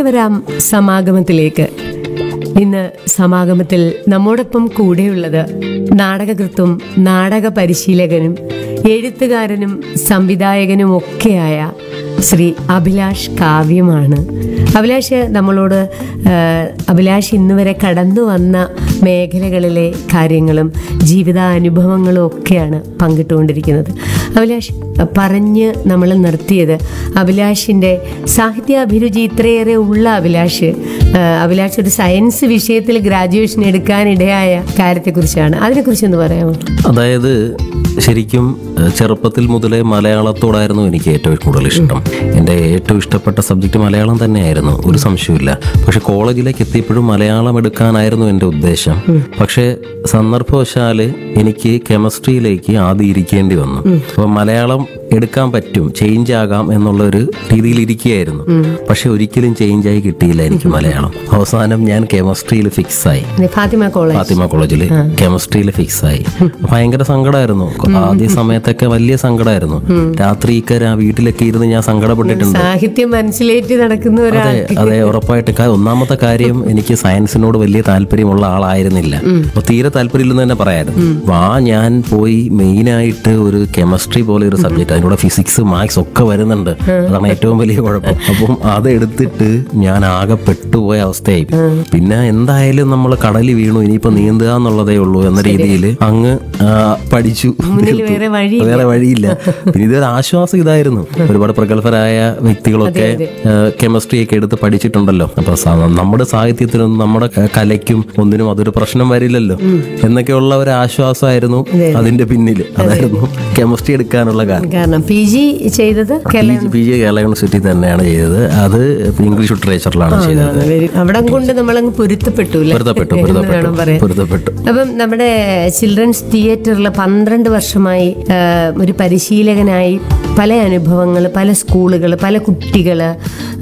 വരാം സമാഗമത്തിലേക്ക് ഇന്ന് സമാഗമത്തിൽ നമ്മോടൊപ്പം കൂടെയുള്ളത് നാടകകൃത്തും നാടക പരിശീലകനും എഴുത്തുകാരനും സംവിധായകനും ഒക്കെയായ ശ്രീ അഭിലാഷ് കാവ്യമാണ് അഭിലാഷ് നമ്മളോട് ആ, അഭിലാഷ് ഇന്ന് വരെ കടന്നു വന്ന മേഖലകളിലെ കാര്യങ്ങളും ജീവിതാനുഭവങ്ങളും ഒക്കെയാണ് പങ്കിട്ടുകൊണ്ടിരിക്കുന്നത് അഭിലാഷ് പറഞ്ഞ് നമ്മൾ നിർത്തിയത് അഭിലാഷിൻ്റെ സാഹിത്യാഭിരുചി ഇത്രയേറെ ഉള്ള അഭിലാഷ് ആ, അഭിലാഷ് ഒരു സയൻസ് വിഷയത്തിൽ ഗ്രാജുവേഷൻ എടുക്കാനിടയായ കാര്യത്തെക്കുറിച്ചാണ് അതിനെക്കുറിച്ചൊന്ന് പറയാമോ അതായത് ശരിക്കും ഏഹ്, ചെറുപ്പത്തിൽ മുതലേ മലയാളത്തോടായിരുന്നു എനിക്ക് ഏറ്റവും കൂടുതൽ ഇഷ്ടം എൻ്റെ ഏറ്റവും ഇഷ്ടപ്പെട്ട സബ്ജക്റ്റ് മലയാളം തന്നെയായിരുന്നു ഒരു സംശയമില്ല പക്ഷെ കോളേജിലേക്ക് എത്തിയപ്പോഴും മലയാളം എടുക്കാനായിരുന്നു എൻ്റെ ഉദ്ദേശം പക്ഷേ സന്ദർഭവശാല് എനിക്ക് കെമിസ്ട്രിയിലേക്ക് ആദ്യം ഇരിക്കേണ്ടി വന്നു അപ്പോൾ മലയാളം എടുക്കാൻ പറ്റും ചേഞ്ച് ആകാം എന്നുള്ള ഒരു രീതിയിൽ ഇരിക്കുകയായിരുന്നു പക്ഷെ ഒരിക്കലും ചേഞ്ച് ആയി കിട്ടിയില്ല എനിക്ക് മലയാളം അവസാനം ഞാൻ കെമിസ്ട്രിയിൽ ഫിക്സ് ആയി ഫാത്തിമ കോളേജ് ഫാത്തിമ കോളേജിൽ കെമിസ്ട്രിയിൽ ഫിക്സ് ആയി ഭയങ്കര സങ്കടമായിരുന്നു ആദ്യ സമയത്തൊക്കെ വലിയ സങ്കടമായിരുന്നു രാത്രിയൊക്കെ ആ വീട്ടിലൊക്കെ ഇരുന്ന് ഞാൻ സങ്കടപ്പെട്ടിട്ടുണ്ട് സാഹിത്യം മനസ്സിലേറ്റ് നടക്കുന്ന ഒരാൾ അതെ അതെ ഉറപ്പായിട്ട് കാ- ഒന്നാമത്തെ കാര്യം എനിക്ക് സയൻസിനോട് വലിയ താല്പര്യമുള്ള ആളായിരുന്നില്ല അപ്പൊ തീരെ താല്പര്യമില്ലെന്ന് തന്നെ പറയായിരുന്നു ആ ഞാൻ പോയി മെയിനായിട്ട് ഒരു കെമിസ്ട്രി പോലെ ഒരു സബ്ജക്ട് അതിലൂടെ ഫിസിക്സ് മാത്സ് ഒക്കെ വരുന്നുണ്ട് അതാണ് ഏറ്റവും വലിയ കുഴപ്പം അപ്പം അത് എടുത്തിട്ട് ഞാൻ ആകെ പെട്ടുപോയ അവസ്ഥയായി പിന്നെ എന്തായാലും നമ്മൾ കടലിൽ വീണു ഇനിയിപ്പോ നീന്തുക എന്നുള്ളതേ ഉള്ളൂ എന്ന രീതിയിൽ അങ്ങ് ആ, പഠിച്ചു മുന്നിൽ വേറെ വഴി വേറെ വഴിയില്ല പിന്നെ ഇതൊരു ആശ്വാസം ഇതായിരുന്നു ഒരുപാട് പ്രഗത്ഭരായ വ്യക്തികളൊക്കെ കെമിസ്ട്രി ഒക്കെ എടുത്ത് പഠിച്ചിട്ടുണ്ടല്ലോ അപ്പൊ സ- നമ്മുടെ സാഹിത്യത്തിനും നമ്മുടെ ക- കലയ്ക്കും ഒന്നിനും അതൊരു പ്രശ്നം വരില്ലല്ലോ എന്നൊക്കെയുള്ള ഒരു ആശ്വാസമായിരുന്നു അതിന്റെ പിന്നിൽ അതായിരുന്നു കെമിസ്ട്രി എടുക്കാനുള്ള കാരണം കാരണം പി ജി ചെയ്തത് Kerala P G Kerala university തന്നെയാണ് ചെയ്തത് അത് ഇംഗ്ലീഷ് ലിറ്ററേച്ചറിലാണ് ചെയ്തത് അവിടെ കൊണ്ട് നമ്മളങ്ങ് പൊരുത്തപ്പെട്ടു അല്ലേ? പൊരുത്തപ്പെട്ടു എന്ന് വേണം പൊരുത്തപ്പെട്ടു പറയാൻ പൊരുത്തപ്പെട്ടു അപ്പം നമ്മുടെ ചിൽഡ്രൻസ് തിയേറ്ററിൽ പന്ത്രണ്ട് വർഷമായി ആ, ഒരു പരിശീലകനായി പല അനുഭവങ്ങൾ പല സ്കൂളുകൾ പല കുട്ടികൾ